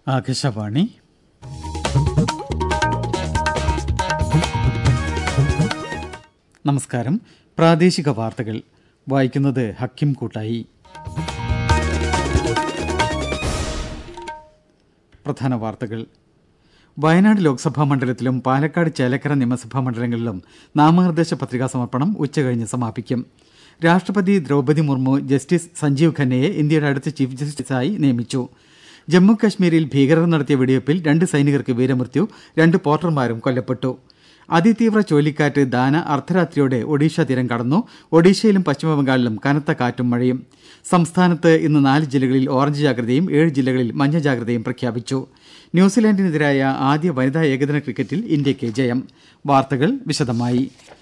ആകാശവാണി നമസ്കാരം പ്രാദേശിക വാർത്തകൾ വായിക്കുന്നത് ഹക്കിം കൂട്ടായി പ്രധാന വാർത്തകൾ വയനാട് ലോക്സഭാ മണ്ഡലത്തിലും പാലക്കാട് ചേലക്കര നിയമസഭാ മണ്ഡലങ്ങളിലും നാമനിർദ്ദേശ പത്രികാ സമർപ്പണം ഉച്ചകഴിഞ്ഞ് സമാപിക്കും രാഷ്ട്രപതി ദ്രൗപദി മുർമു ജസ്റ്റിസ് സഞ്ജീവ് ഖന്നയെ ഇന്ത്യയുടെ അടുത്ത ചീഫ് ജസ്റ്റിസായി നിയമിച്ചു ജമ്മു കശ്മീരിൽ ഭീകരർ നടത്തിയ വെടിവയ്പിൽ രണ്ട് സൈനികർക്ക് വീരമൃത്യു രണ്ട് പോർട്ടർമാരും കൊല്ലപ്പെട്ടു അതിതീവ്ര ചുഴലിക്കാറ്റ് ദാന അർദ്ധരാത്രിയോടെ ഒഡീഷ തീരം കടന്നു ഒഡീഷയിലും പശ്ചിമബംഗാളിലും കനത്ത കാറ്റും മഴയും സംസ്ഥാനത്ത് ഇന്ന് നാല് ജില്ലകളിൽ ഓറഞ്ച് ജാഗ്രതയും ഏഴ് ജില്ലകളിൽ മഞ്ഞ ജാഗ്രതയും പ്രഖ്യാപിച്ചു ന്യൂസിലാൻഡിനെതിരായ ആദ്യ വനിതാ ഏകദിന ക്രിക്കറ്റിൽ ഇന്ത്യയ്ക്ക് ജയം വാർത്തകൾ വിശദമായി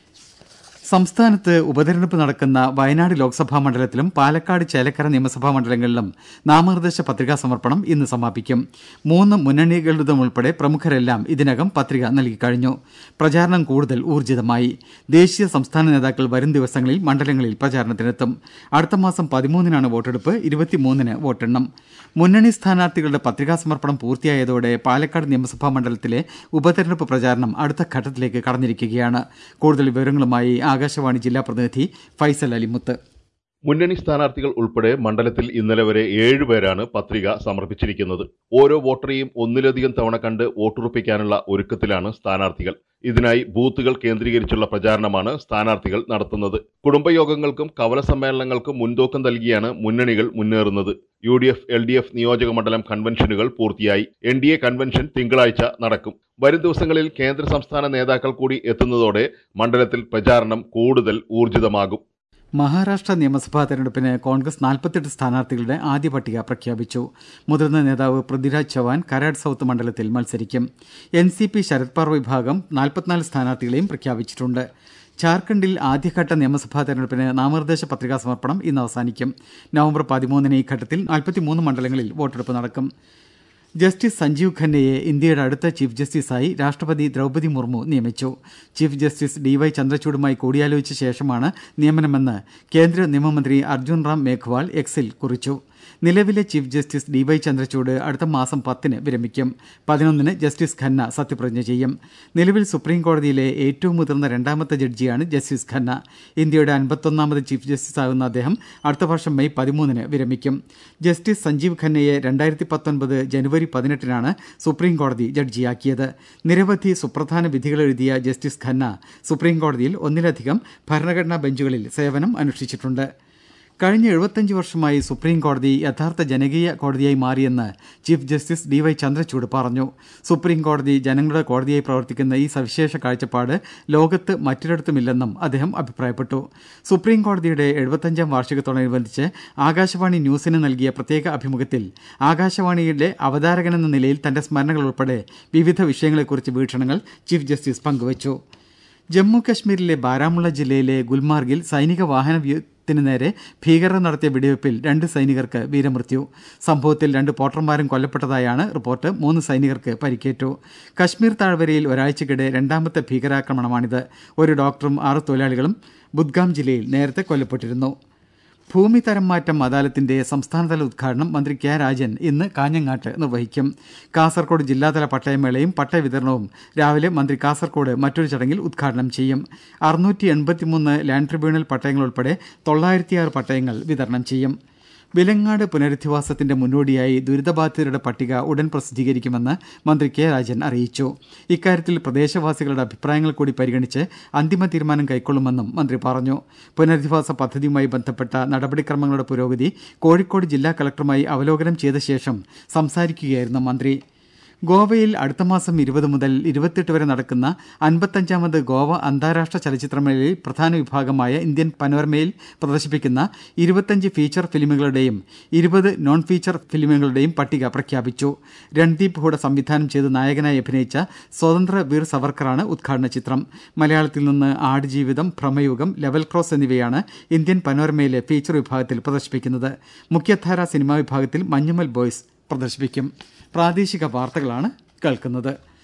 സംസ്ഥാനത്ത് ഉപതെരഞ്ഞെടുപ്പ് നടക്കുന്ന വയനാട് ലോക്സഭാ മണ്ഡലത്തിലും പാലക്കാട് ചേലക്കര നിയമസഭാ മണ്ഡലങ്ങളിലും നാമനിർദ്ദേശ പത്രികാ സമർപ്പണം ഇന്ന് സമാപിക്കും മൂന്ന് മുന്നണികളുടെതും ഉൾപ്പെടെ പ്രമുഖരെല്ലാം ഇതിനകം പത്രിക നൽകിക്കഴിഞ്ഞു പ്രചാരണം കൂടുതൽ ഊർജിതമായി ദേശീയ സംസ്ഥാന നേതാക്കൾ വരും ദിവസങ്ങളിൽ മണ്ഡലങ്ങളിൽ പ്രചാരണത്തിനെത്തും അടുത്ത മാസം പതിമൂന്നിനാണ് വോട്ടെടുപ്പ് ഇരുപത്തിമൂന്നിന് വോട്ടെണ്ണം മുന്നണി സ്ഥാനാർത്ഥികളുടെ പത്രികാ സമർപ്പണം പൂർത്തിയായതോടെ പാലക്കാട് നിയമസഭാ മണ്ഡലത്തിലെ ഉപതെരഞ്ഞെടുപ്പ് പ്രചാരണം അടുത്ത ഘട്ടത്തിലേക്ക് കടന്നിരിക്കുകയാണ് കൂടുതൽ വിവരങ്ങളുമായി ആകാശവാണി ജില്ലാ പ്രതിനിധി ഫൈസൽ അലിമുത്ത് മുന്നണി സ്ഥാനാർത്ഥികൾ ഉൾപ്പെടെ മണ്ഡലത്തിൽ ഇന്നലെ വരെ ഏഴുപേരാണ് പത്രിക സമർപ്പിച്ചിരിക്കുന്നത് ഓരോ വോട്ടറെയും ഒന്നിലധികം തവണ കണ്ട് വോട്ടുറപ്പിക്കാനുള്ള ഒരുക്കത്തിലാണ് സ്ഥാനാർത്ഥികൾ ഇതിനായി ബൂത്തുകൾ കേന്ദ്രീകരിച്ചുള്ള പ്രചാരണമാണ് സ്ഥാനാർത്ഥികൾ നടത്തുന്നത് കുടുംബയോഗങ്ങൾക്കും കവല സമ്മേളനങ്ങൾക്കും മുൻതൂക്കം നൽകിയാണ് മുന്നണികൾ മുന്നേറുന്നത് U D F L D F നിയോജക മണ്ഡലം കൺവെൻഷനുകൾ പൂർത്തിയായി എൻ ഡി എ കൺവെൻഷൻ തിങ്കളാഴ്ച നടക്കും വരും ദിവസങ്ങളിൽ കേന്ദ്ര സംസ്ഥാന നേതാക്കൾ കൂടി എത്തുന്നതോടെ മണ്ഡലത്തിൽ പ്രചാരണം കൂടുതൽ ഊർജിതമാകും മഹാരാഷ്ട്ര നിയമസഭാ തെരഞ്ഞെടുപ്പിന് കോൺഗ്രസ് നാൽപ്പത്തെട്ട് സ്ഥാനാർത്ഥികളുടെ ആദ്യ പട്ടിക പ്രഖ്യാപിച്ചു മുതിർന്ന നേതാവ് പൃഥ്വിരാജ് ചവാൻ കരാട് സൌത്ത് മണ്ഡലത്തിൽ മത്സരിക്കും N C P Sharad Pawar വിഭാഗം നാൽപ്പത്തിനാല് സ്ഥാനാർത്ഥികളെയും പ്രഖ്യാപിച്ചിട്ടുണ്ട് ജാർഖണ്ഡിൽ ആദ്യഘട്ട നിയമസഭാ തെരഞ്ഞെടുപ്പിന് നാമനിർദ്ദേശ പത്രികാ സമർപ്പണം ഇന്ന് അവസാനിക്കും നവംബർ പതിമൂന്നിന് ഈ ഘട്ടത്തിൽ നാൽപ്പത്തിമൂന്ന് മണ്ഡലങ്ങളിൽ വോട്ടെടുപ്പ് നടക്കും ജസ്റ്റിസ് സഞ്ജീവ് ഖന്നയെ ഇന്ത്യയുടെ അടുത്ത ചീഫ് ജസ്റ്റിസായി രാഷ്ട്രപതി ദ്രൗപദി മുർമു നിയമിച്ചു ചീഫ് ജസ്റ്റിസ് ഡി വൈ ചന്ദ്രചൂഡുമായി കൂടിയാലോചിച്ച ശേഷമാണ് നിയമനമെന്ന് കേന്ദ്ര നിയമമന്ത്രി അർജുൻ റാം മേഘ്വാൾ എക്സിൽ കുറിച്ചു നിലവിലെ chief justice D Y Chandrachud അടുത്ത മാസം പത്തിന് വിരമിക്കും പതിനൊന്നിന് ജസ്റ്റിസ് ഖന്ന സത്യപ്രതിജ്ഞ ചെയ്യും നിലവിൽ സുപ്രീം കോടതിയിലെ ഏറ്റവും മുതിർന്ന രണ്ടാമത്തെ ജഡ്ജിയാണ് ജസ്റ്റിസ് ഖന്ന ഇന്ത്യയുടെ അൻപത്തൊന്നാമത് ചീഫ് ജസ്റ്റിസാകുന്ന അദ്ദേഹം അടുത്ത വർഷം മെയ് പതിമൂന്നിന് വിരമിക്കും ജസ്റ്റിസ് സഞ്ജീവ് ഖന്നയെ രണ്ടായിരത്തി പത്തൊൻപത് ജനുവരി പതിനെട്ടിനാണ് സുപ്രീം കോടതി ജഡ്ജിയാക്കിയത് നിരവധി സുപ്രധാന വിധികൾ എഴുതിയ ജസ്റ്റിസ് ഖന്ന സുപ്രീം കോടതിയിൽ ഒന്നിലധികം ഭരണഘടനാ ബെഞ്ചുകളിൽ സേവനം അനുഷ്ഠിച്ചിട്ടുണ്ട് കഴിഞ്ഞ എഴുപത്തഞ്ച് വർഷമായി സുപ്രീം കോടതി യഥാർത്ഥ ജനകീയ കോടതിയായി മാറിയെന്ന് chief justice D Y Chandrachud പറഞ്ഞു സുപ്രീം കോടതി ജനങ്ങളുടെ കോടതിയായി പ്രവർത്തിക്കുന്ന ഈ സവിശേഷ കാഴ്ചപ്പാട് ലോകത്ത് മറ്റൊരിടത്തുമില്ലെന്നും അദ്ദേഹം അഭിപ്രായപ്പെട്ടു സുപ്രീം കോടതിയുടെ എഴുപത്തഞ്ചാം വാർഷികത്തോടനുബന്ധിച്ച് ആകാശവാണി ന്യൂസിന് നൽകിയ പ്രത്യേക അഭിമുഖത്തിൽ ആകാശവാണിയിലെ അവതാരകനെന്ന നിലയിൽ തന്റെ സ്മരണകൾ ഉൾപ്പെടെ വിവിധ വിഷയങ്ങളെക്കുറിച്ച് വീക്ഷണങ്ങൾ ചീഫ് ജസ്റ്റിസ് പങ്കുവച്ചു ജമ്മു കശ്മീരിലെ ബാരാമുള്ള ജില്ലയിലെ ഗുൽമാർഗിൽ സൈനിക വാഹന ത്തിന് നേരെ ഭീകരർ നടത്തിയ വെടിവയ്പിൽ രണ്ട് സൈനികർക്ക് വീരമൃത്യു സംഭവത്തിൽ രണ്ട് പോട്ടർമാരും കൊല്ലപ്പെട്ടതായാണ് റിപ്പോർട്ട് മൂന്ന് സൈനികർക്ക് പരിക്കേറ്റു കശ്മീർ താഴ്വരയിൽ ഒരാഴ്ചക്കിടെ രണ്ടാമത്തെ ഭീകരാക്രമണമാണിത് ഒരു ഡോക്ടറും ആറ് തൊഴിലാളികളും ബുദ്ഗാം ജില്ലയിൽ നേരത്തെ കൊല്ലപ്പെട്ടിരുന്നു ഭൂമി തരം മാറ്റം അദാലത്തിന്റെ സംസ്ഥാനതല ഉദ്ഘാടനം മന്ത്രി കെ രാജൻ ഇന്ന് കാഞ്ഞങ്ങാട്ട് നിർവഹിക്കും കാസർകോട് ജില്ലാതല പട്ടയമേളയും പട്ടയ വിതരണവും രാവിലെ മന്ത്രി കാസർകോട് മറ്റൊരു ചടങ്ങിൽ ഉദ്ഘാടനം ചെയ്യും അറുന്നൂറ്റി എൺപത്തിമൂന്ന് ലാൻഡ് ട്രിബ്യൂണൽ പട്ടയങ്ങൾ ഉൾപ്പെടെ തൊള്ളായിരത്തിയാറ് പട്ടയങ്ങൾ വിതരണം ചെയ്യും വിലങ്ങാട് പുനരധിവാസത്തിന്റെ മുന്നോടിയായി ദുരിതബാധിതരുടെ പട്ടിക ഉടൻ പ്രസിദ്ധീകരിക്കുമെന്ന് മന്ത്രി കെ രാജൻ അറിയിച്ചു ഇക്കാര്യത്തിൽ പ്രദേശവാസികളുടെ അഭിപ്രായങ്ങൾ കൂടി പരിഗണിച്ച് അന്തിമ തീരുമാനം കൈക്കൊള്ളുമെന്നും മന്ത്രി പറഞ്ഞു പുനരധിവാസ പദ്ധതിയുമായി ബന്ധപ്പെട്ട നടപടിക്രമങ്ങളുടെ പുരോഗതി കോഴിക്കോട് ജില്ലാ കളക്ടറുമായി അവലോകനം ചെയ്ത ശേഷം സംസാരിക്കുകയായിരുന്നു മന്ത്രി ഗോവയിൽ അടുത്ത മാസം ഇരുപത് മുതൽ ഇരുപത്തിയെട്ട് വരെ നടക്കുന്ന അൻപത്തഞ്ചാമത് ഗോവ അന്താരാഷ്ട്ര ചലച്ചിത്രമേളയിൽ പ്രധാന വിഭാഗമായ ഇന്ത്യൻ പനോരമയിൽ പ്രദർശിപ്പിക്കുന്ന ഇരുപത്തഞ്ച് ഫീച്ചർ ഫിലിമുകളുടെയും ഇരുപത് നോൺ ഫീച്ചർ ഫിലിമുകളുടെയും പട്ടിക പ്രഖ്യാപിച്ചു രൺദീപ് ഹൂഡ സംവിധാനം ചെയ്ത് നായകനായി അഭിനയിച്ച സ്വതന്ത്ര വീർ സവർക്കറാണ് ഉദ്ഘാടന ചിത്രം മലയാളത്തിൽ നിന്ന് ആടുജീവിതം ഭ്രമയുഗം ലെവൽ ക്രോസ് എന്നിവയാണ് ഇന്ത്യൻ പനോരമയിലെ ഫീച്ചർ വിഭാഗത്തിൽ പ്രദർശിപ്പിക്കുന്നത് മുഖ്യധാര സിനിമാ വിഭാഗത്തിൽ മഞ്ഞുമൽ ബോയ്സ് പ്രദർശിപ്പിക്കും പ്രാദേശിക വാർത്തകളാണ് കേൾക്കുന്നത്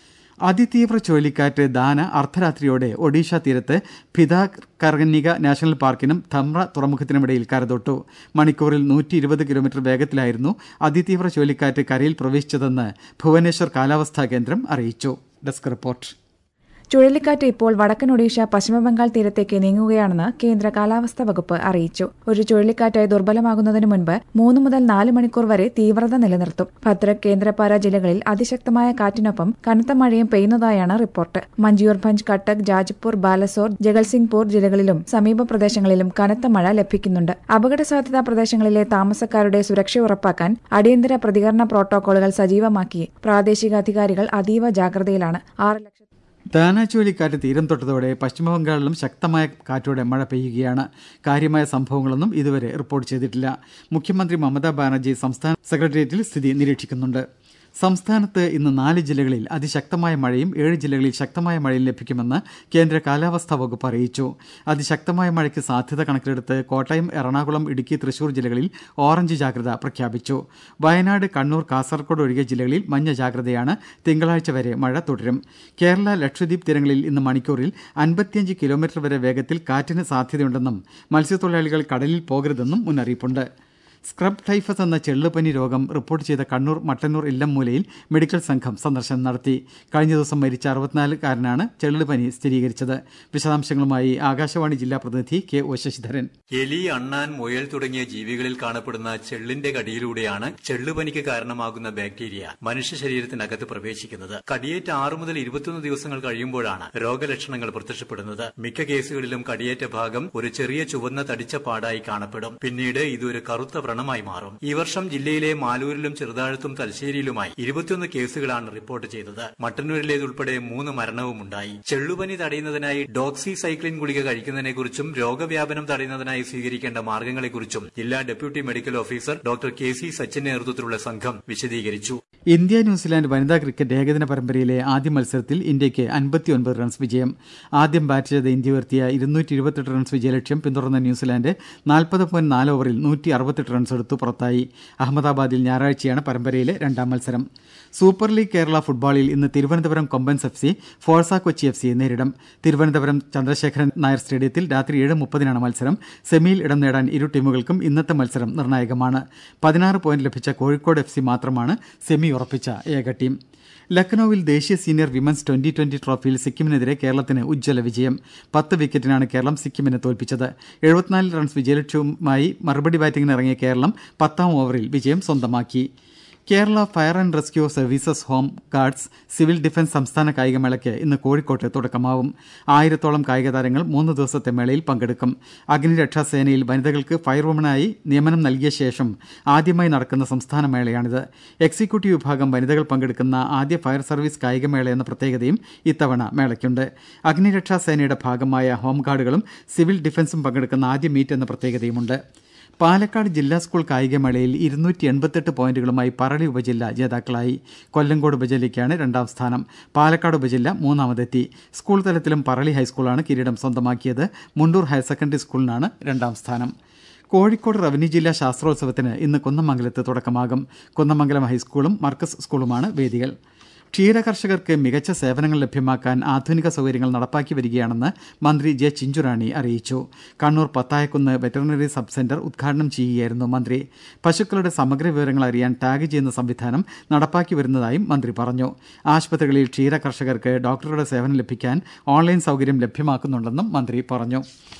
അതിതീവ്ര ചുഴലിക്കാറ്റ് ദാന അർദ്ധരാത്രിയോടെ ഒഡീഷ തീരത്ത് ഭിതാകർണിക നാഷണൽ പാർക്കിനും ധമ്ര തുറമുഖത്തിനുമിടയിൽ കരതൊട്ടു മണിക്കൂറിൽ നൂറ്റി ഇരുപത് കിലോമീറ്റർ വേഗത്തിലായിരുന്നു അതിതീവ്ര ചുഴലിക്കാറ്റ് കരയിൽ പ്രവേശിച്ചതെന്ന് ഭുവനേശ്വർ കാലാവസ്ഥാ കേന്ദ്രം അറിയിച്ചു ഡെസ്ക് റിപ്പോർട്ട് ചുഴലിക്കാറ്റ് ഇപ്പോൾ വടക്കൻ ഒഡീഷ പശ്ചിമബംഗാൾ തീരത്തേക്ക് നീങ്ങുകയാണെന്ന് കേന്ദ്ര കാലാവസ്ഥാ വകുപ്പ് അറിയിച്ചു ഒരു ചുഴലിക്കാറ്റായി ദുർബലമാകുന്നതിന് മുൻപ് മൂന്ന് മുതൽ നാല് മണിക്കൂർ വരെ തീവ്രത നിലനിർത്തും ഭദ്രക് കേന്ദ്രപാര ജില്ലകളിൽ അതിശക്തമായ കാറ്റിനൊപ്പം കനത്ത മഴയും പെയ്യുന്നതായാണ് റിപ്പോർട്ട് മഞ്ചൂർഭഞ്ച് കട്ടക് ജാജ്പൂർ ബാലസോർ ജഗൽസിംഗ്പൂർ ജില്ലകളിലും സമീപ പ്രദേശങ്ങളിലും കനത്ത മഴ ലഭിക്കുന്നുണ്ട് അപകട സാധ്യതാ പ്രദേശങ്ങളിലെ താമസക്കാരുടെ സുരക്ഷ ഉറപ്പാക്കാൻ അടിയന്തര പ്രതികരണ പ്രോട്ടോകോളുകൾ സജീവമാക്കി പ്രാദേശിക അധികാരികൾ അതീവ ജാഗ്രതയിലാണ് ആറ് ലക്ഷത്തി ദാന ചുഴലിക്കാറ്റ് തീരം തൊട്ടതോടെ പശ്ചിമബംഗാളിലും ശക്തമായ കാറ്റോടെ മഴ പെയ്യുകയാണ് കാര്യമായ സംഭവങ്ങളൊന്നും ഇതുവരെ റിപ്പോർട്ട് ചെയ്തിട്ടില്ല മുഖ്യമന്ത്രി മമതാ ബാനർജി സംസ്ഥാന സെക്രട്ടേറിയറ്റിൽ സ്ഥിതി നിരീക്ഷിക്കുന്നുണ്ട് സംസ്ഥാനത്ത് ഇന്ന് നാല് ജില്ലകളിൽ അതിശക്തമായ മഴയും ഏഴ് ജില്ലകളിൽ ശക്തമായ മഴയും ലഭിക്കുമെന്ന് കേന്ദ്ര കാലാവസ്ഥാ വകുപ്പ് അറിയിച്ചു അതിശക്തമായ മഴയ്ക്ക് സാധ്യത കണക്കിലെടുത്ത് കോട്ടയം എറണാകുളം ഇടുക്കി തൃശൂർ ജില്ലകളിൽ ഓറഞ്ച് ജാഗ്രത പ്രഖ്യാപിച്ചു വയനാട് കണ്ണൂർ കാസർഗോഡ് ഒഴികെ ജില്ലകളിൽ മഞ്ഞ ജാഗ്രതയാണ് തിങ്കളാഴ്ച വരെ മഴ തുടരും കേരള ലക്ഷദ്വീപ് തീരങ്ങളിൽ ഇന്ന് മണിക്കൂറിൽ അൻപത്തിയഞ്ച് കിലോമീറ്റർ വരെ വേഗത്തിൽ കാറ്റിന് സാധ്യതയുണ്ടെന്നും മത്സ്യത്തൊഴിലാളികൾ കടലിൽ പോകരുതെന്നും മുന്നറിയിപ്പുണ്ട് സ്ക്രബ് ടൈഫസ് എന്ന ചെള്ളുപനി രോഗം റിപ്പോർട്ട് ചെയ്ത കണ്ണൂർ മട്ടന്നൂർ ഇല്ലംമൂലയിൽ മെഡിക്കൽ സംഘം സന്ദർശനം നടത്തി കഴിഞ്ഞ ദിവസം മരിച്ച അറുപത്തിനാലുകാരനാണ് ചെള്ളുപനി സ്ഥിരീകരിച്ചത് വിശദാംശങ്ങളുമായി ആകാശവാണി ജില്ലാ പ്രതിനിധി കെ ഒ ശശിധരൻ എലി അണ്ണാൻ മുയൽ തുടങ്ങിയ ജീവികളിൽ കാണപ്പെടുന്ന ചെള്ളിന്റെ കടിയിലൂടെയാണ് ചെള്ളുപനിക്ക് കാരണമാകുന്ന ബാക്ടീരിയ മനുഷ്യ ശരീരത്തിനകത്ത് പ്രവേശിക്കുന്നത് കടിയേറ്റ ആറു മുതൽ ഇരുപത്തിയൊന്ന് ദിവസങ്ങൾ കഴിയുമ്പോഴാണ് രോഗലക്ഷണങ്ങൾ പ്രത്യക്ഷപ്പെടുന്നത് മിക്ക കേസുകളിലും കടിയേറ്റ ഭാഗം ഒരു ചെറിയ ചുവന്ന തടിച്ച പാടായി കാണപ്പെടും പിന്നീട് ഇതൊരു കറുത്ത വ്രണമായി മാറും ഈ വർഷം ജില്ലയിലെ മാലൂരിലും ചെറുതാഴത്തും തലശ്ശേരിയിലുമായി ഇരുപത്തിയൊന്ന് കേസുകളാണ് റിപ്പോർട്ട് ചെയ്തത് മട്ടന്നൂരിലേതുൾപ്പെടെ മൂന്ന് മരണവും ഉണ്ടായി ചെള്ളുപനി തടയുന്നതിനായി ഡോക്സി സൈക്ലിൻ ഗുളിക കഴിക്കുന്നതിനെക്കുറിച്ചും രോഗവ്യാപനം തടയുന്നതിനായി സ്വീകരിക്കേണ്ട മാർഗങ്ങളെക്കുറിച്ചും ജില്ലാ deputy medical officer doctor K C സച്ചിന്റെ നേതൃത്വത്തിലുള്ള സംഘം വിശദീകരിച്ചു ഇന്ത്യ ന്യൂസിലാൻഡ് വനിതാ ക്രിക്കറ്റ് ഏകദിന പരമ്പരയിലെ ആദ്യ മത്സരത്തിൽ ഇന്ത്യയ്ക്ക് അൻപത്തിയൊൻപത് റൺസ് വിജയം ആദ്യം ബാറ്റ് ചെയ്ത ഇന്ത്യ ഉയർത്തിയ ഇരുന്നൂറ്റി ഇരുപത്തെട്ട് റൺസ് വിജയലക്ഷ്യം പിന്തുടർന്ന ന്യൂസിലാൻഡ് നാൽപ്പത് പോയിന്റ് നാല് ഓവറിൽ നൂറ്റി അറുപത്തെട്ട് റൺസ് എടുത്തു പുറത്തായി അഹമ്മദാബാദിൽ ഞായറാഴ്ചയാണ് പരമ്പരയിലെ രണ്ടാം മത്സരം സൂപ്പർ ലീഗ് കേരള ഫുട്ബോളിൽ ഇന്ന് തിരുവനന്തപുരം കൊമ്പൻസ് എഫ് സി ഫോഴ്സ കൊച്ചി എഫ് സിയെ നേരിടും തിരുവനന്തപുരം ചന്ദ്രശേഖരൻ നായർ സ്റ്റേഡിയത്തിൽ രാത്രി ഏഴ് മുപ്പതിനാണ് മത്സരം സെമിയിൽ ഇടം നേടാൻ ഇരു ടീമുകൾക്കും ഇന്നത്തെ മത്സരം നിർണായകമാണ് പതിനാറ് പോയിന്റ് ലഭിച്ച കോഴിക്കോട് എഫ് സി മാത്രമാണ് സെമി ഉറപ്പിച്ച ഏക ടീം ലക്നൌവിൽ ദേശീയ സീനിയർ വിമൻസ് ട്വന്റി ട്വന്റി ട്രോഫിയിൽ സിക്കിമിനെതിരെ കേരളത്തിന് ഉജ്ജ്വല വിജയം പത്ത് വിക്കറ്റിനാണ് കേരളം സിക്കിമിനെ തോൽപ്പിച്ചത് എഴുപത്തിനാല് റൺസ് വിജയലക്ഷ്യവുമായി മറുപടി ബാറ്റിംഗിനിറങ്ങിയ കേരളം പത്താം ഓവറിൽ വിജയം സ്വന്തമാക്കി Kerala fire and rescue services home guards civil defence സംസ്ഥാന കായികമേളയ്ക്ക് ഇന്ന് കോഴിക്കോട്ട് തുടക്കമാവും ആയിരത്തോളം കായിക താരങ്ങൾ മൂന്ന് ദിവസത്തെ മേളയിൽ പങ്കെടുക്കും അഗ്നിരക്ഷാസേനയിൽ വനിതകൾക്ക് ഫയർവുമനായി നിയമനം നൽകിയ ശേഷം ആദ്യമായി നടക്കുന്ന സംസ്ഥാന മേളയാണിത് എക്സിക്യൂട്ടീവ് വിഭാഗം വനിതകൾ പങ്കെടുക്കുന്ന ആദ്യ ഫയർ സർവീസ് കായികമേള എന്ന പ്രത്യേകതയും ഇത്തവണ മേളയ്ക്കുണ്ട് അഗ്നിരക്ഷാസേനയുടെ ഭാഗമായ ഹോംഗാർഡുകളും സിവിൽ ഡിഫൻസും പങ്കെടുക്കുന്ന ആദ്യ മീറ്റ് എന്ന പ്രത്യേകതയുമുണ്ട് പാലക്കാട് ജില്ലാ സ്കൂൾ കായികമേളയിൽ ഇരുന്നൂറ്റി എൺപത്തെട്ട് പോയിന്റുകളുമായി പറളി ഉപജില്ല ജേതാക്കളായി കൊല്ലങ്കോട് ഉപജില്ലയ്ക്കാണ് രണ്ടാം സ്ഥാനം പാലക്കാട് ഉപജില്ല മൂന്നാമതെത്തി സ്കൂൾ തലത്തിലും പറളി ഹൈസ്കൂളാണ് കിരീടം സ്വന്തമാക്കിയത് മുണ്ടൂർ ഹയർ സെക്കൻഡറി സ്കൂളിനാണ് രണ്ടാം സ്ഥാനം കോഴിക്കോട് റവന്യൂ ജില്ലാ ശാസ്ത്രോത്സവത്തിന് ഇന്ന് കുന്നമംഗലത്ത് തുടക്കമാകും കുന്നമംഗലം ഹൈസ്കൂളും മർക്കസ് സ്കൂളുമാണ് വേദികൾ ക്ഷീരകർഷകർക്ക് മികച്ച സേവനങ്ങൾ ലഭ്യമാക്കാൻ ആധുനിക സൗകര്യങ്ങൾ നടപ്പാക്കി വരികയാണെന്ന് മന്ത്രി ജെ ചിഞ്ചുറാണി അറിയിച്ചു Kannur Pathayakkunnu veterinary sub centre ഉദ്ഘാടനം ചെയ്യുകയായിരുന്നു മന്ത്രി പശുക്കളുടെ സമഗ്ര വിവരങ്ങൾ അറിയാൻ ടാഗ് ചെയ്യുന്ന സംവിധാനം നടപ്പാക്കി വരുന്നതായും മന്ത്രി പറഞ്ഞു ആശുപത്രികളിൽ ക്ഷീരകർഷകർക്ക് ഡോക്ടറുടെ സേവനം ലഭിക്കാൻ ഓൺലൈൻ സൗകര്യം ലഭ്യമാക്കുന്നുണ്ടെന്നും മന്ത്രി പറഞ്ഞു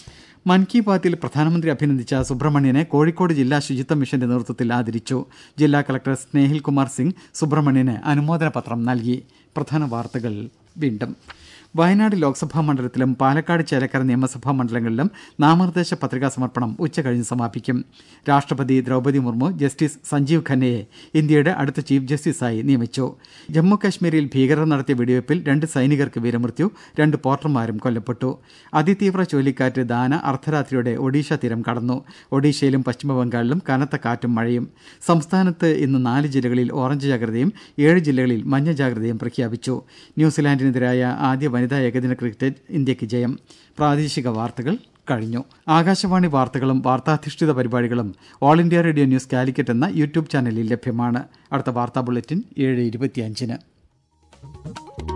മൻ കി ബാത്തിൽ പ്രധാനമന്ത്രി അഭിനന്ദിച്ച സുബ്രഹ്മണ്യനെ കോഴിക്കോട് ജില്ലാ ശുചിത്വ മിഷന്റെ നേതൃത്വത്തിൽ ആദരിച്ചു ജില്ലാ കളക്ടർ സ്നേഹിൽ കുമാർ സിംഗ് സുബ്രഹ്മണ്യന് അനുമോദന പത്രം നൽകി പ്രധാന വാർത്തകൾ വീണ്ടും വയനാട് ലോക്സഭാ മണ്ഡലത്തിലും പാലക്കാട് ചേലക്കര നിയമസഭാ മണ്ഡലങ്ങളിലും നാമനിർദ്ദേശ പത്രികാ സമർപ്പണം ഉച്ചകഴിഞ്ഞ് സമാപിക്കും രാഷ്ട്രപതി ദ്രൗപദി മുർമു ജസ്റ്റിസ് സഞ്ജീവ് ഖന്നയെ ഇന്ത്യയുടെ അടുത്ത ചീഫ് ജസ്റ്റിസായി നിയമിച്ചു ജമ്മു കശ്മീരിൽ ഭീകരർ നടത്തിയ വെടിവയ്പിൽ രണ്ട് സൈനികർക്ക് വീരമൃത്യു രണ്ട് പോർട്ടർമാരും കൊല്ലപ്പെട്ടു അതിതീവ്ര ചുഴലിക്കാറ്റ് ദാന അർദ്ധരാത്രിയോടെ ഒഡീഷ തീരം കടന്നു ഒഡീഷയിലും പശ്ചിമബംഗാളിലും കനത്ത കാറ്റും മഴയും സംസ്ഥാനത്ത് ഇന്ന് നാല് ജില്ലകളിൽ ഓറഞ്ച് ജാഗ്രതയും ഏഴ് ജില്ലകളിൽ മഞ്ഞ ജാഗ്രതയും പ്രഖ്യാപിച്ചു ന്യൂസിലാൻഡിനെതിരായ ആദ്യ വനിതാ ഏകദിന ക്രിക്കറ്റ് ഇന്ത്യക്ക് ജയം പ്രാദേശിക വാർത്തകൾ കഴിഞ്ഞു ആകാശവാണി വാർത്തകളും വാർത്താധിഷ്ഠിത പരിപാടികളും all India radio news Calicut എന്ന യൂട്യൂബ് ചാനലിൽ ലഭ്യമാണ് അടുത്ത വാർത്താ ബുള്ളറ്റിൻ ഏഴ് ഇരുപത്തിയഞ്ചിന്